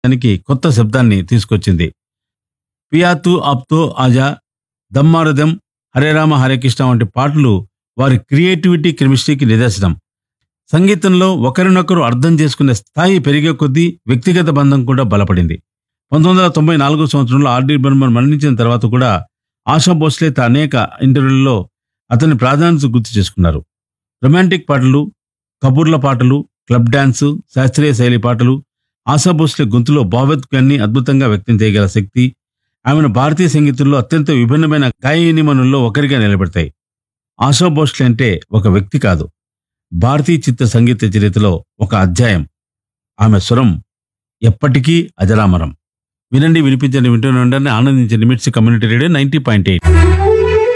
దానికి కొత్త శబ్దాన్ని తీసుకొచ్చింది పియాతు అప్తో ఆజా దమ్మారదం హరే రామ హరే కృష్ణ వంటి పాటలు వారి క్రియేటివిటీ కెమిస్ట్రీకి నిదర్శనం సంగీతంలో ఒకరినొకరు అర్థం చేసుకునే స్థాయి పెరిగే కొద్దీ వ్యక్తిగత బంధం కూడా బలపడింది పంతొమ్మిది వందల తొంభై నాలుగో సంవత్సరంలో ఆర్డి బర్మన్ మరణించిన తర్వాత కూడా ఆశా భోస్లే తన అనేక ఇంటర్వ్యూలలో అతని ప్రాధాన్యత గుర్తు చేసుకున్నారు రొమాంటిక్ పాటలు కబూర్ల పాటలు క్లబ్ డాన్స్ శాస్త్రీయ శైలి పాటలు ఆశా భోస్లే గొంతులో భావోద్వేగాన్ని అద్భుతంగా వ్యక్తం చేయగల శక్తి ఆమెను భారతీయ సంగీతంలో అత్యంత విభిన్నమైన గాయనిమనుల్లో ఒకరిగా నిలబెడతాయి ఆశా భోస్లే అంటే ఒక వ్యక్తి కాదు భారతీయ చిత్ర సంగీత చరిత్రలో ఒక అధ్యాయం ఆమె స్వరం ఎప్పటికీ అజరామరం వినండి వినిపించండి వింటూనే ఉండండి ఆనందించండి MITS community radio ninety point eight